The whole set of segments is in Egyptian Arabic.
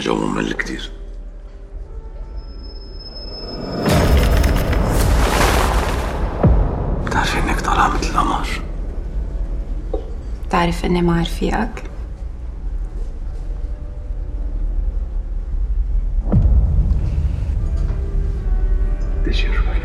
جو ممل كتير بتعرفي انك طالعة مثل القمر بتعرف اني ما رفيقك تجي شوي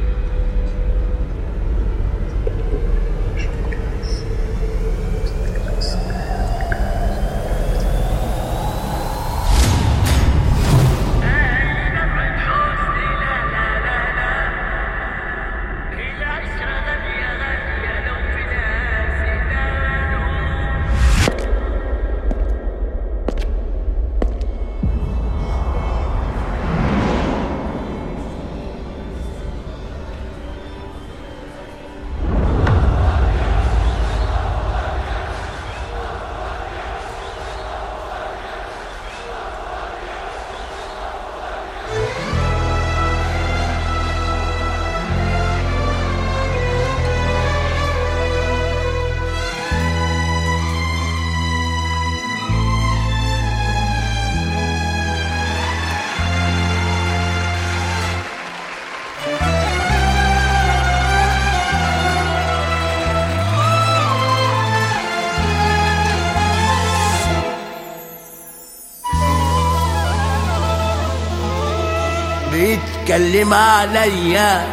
بيتكلم عليا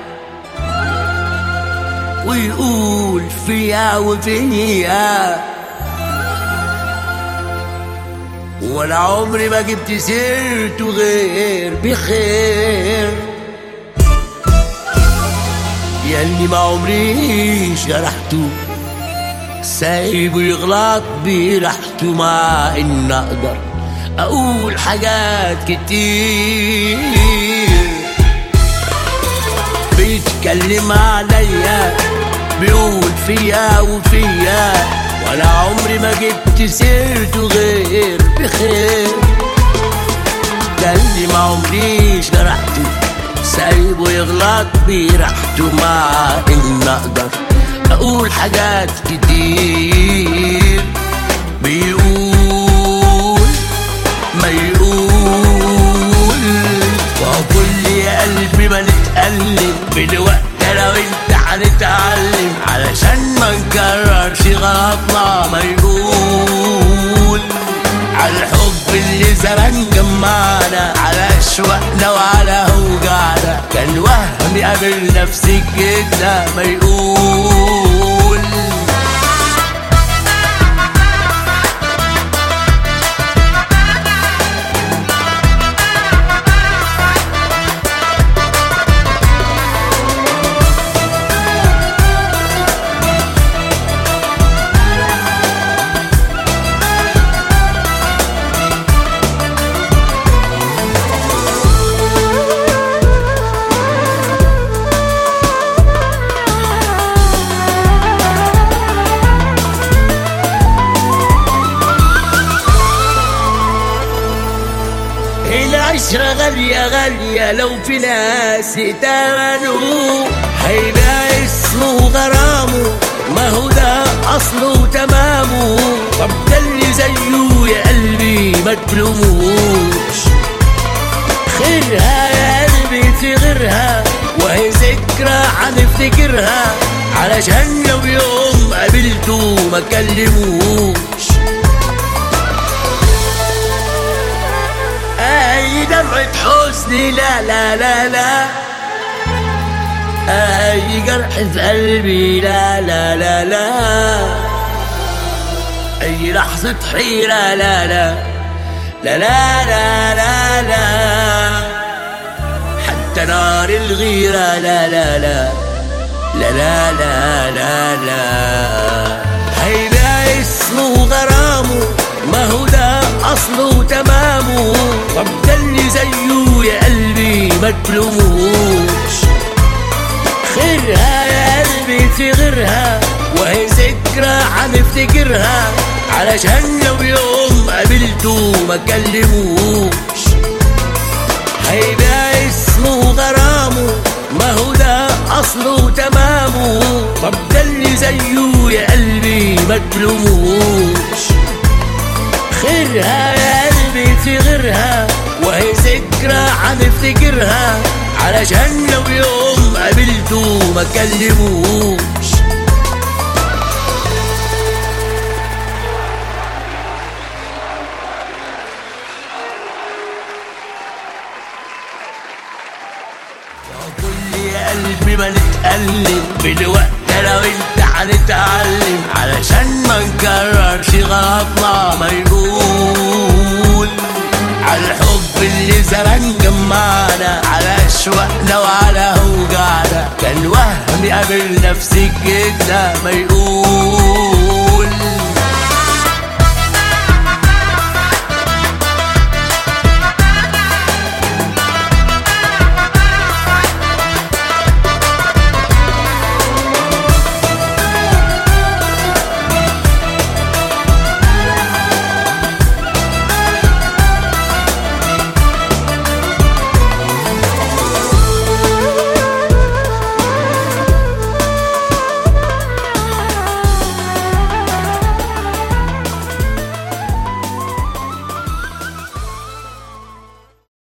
ويقول فيا وفيا ولا عمري ما جبت سيرته غير بخير ياللي ما عمري شرحته سايبه يغلط براحته مع ان اقدر اقول حاجات كتير بيتكلم عليا بيقول فيا وفيا ولا عمري ما جبت سيرته غير بخير ده اللي ما عمري شرحته سايبه يغلط براحته مع ان اقدر اقول حاجات كتير بيقول ما يقول وهو كل يا قلبي ما نتألم بالوقت انا وانت هنتعلم علشان ما نكررش غلطنا ما يقول على الحب اللي زمان جمعنا على اشواقنا وعلى اوجعنا كان وهم قابل نفسك كده ما يقول العشرة غالية غالية لو في ناس اتمنوا هيبقى اسمه غرامه ما هو ده أصله تمامه طب ده اللي زيه يا قلبي ما تلوموش خيرها يا قلبي في غيرها وهي ذكرى هنفتكرها علشان لو يوم قابلته ما كلموش اي دمعة حزن لا لا لا لا اي جرح في قلبي لا لا لا لا اي لحظة حيرة لا لا لا لا لا لا لا حتى نار الغيرة لا لا لا لا لا لا لا لا هيبقى اسمه غرامه ما هو ده اصله تمامه طب ده اللي زيه يا قلبي ما تلوموش خيرها يا قلبي في غيرها وهي ذكرى هنفتكرها علشان لو يوم قابلته ما كلموش هيبقى اسمه غرامه ما هو ده اصله تمامه طب ده اللي زيه يا قلبي ما تلوموش خيرها يا قلبي قلبي في غيرها وهي ذكرى هنفتكرها علشان لو يوم قابلته ما كلموش كل يا قلبي ما نتقلب بالوقت انا وانت هنتعلم علشان ما نكررش غلطنا ما يقول على الحب اللي زمان جمعنا على اشواقنا وعلى اوجعنا كان وهم قابل نفسك كده ما يقول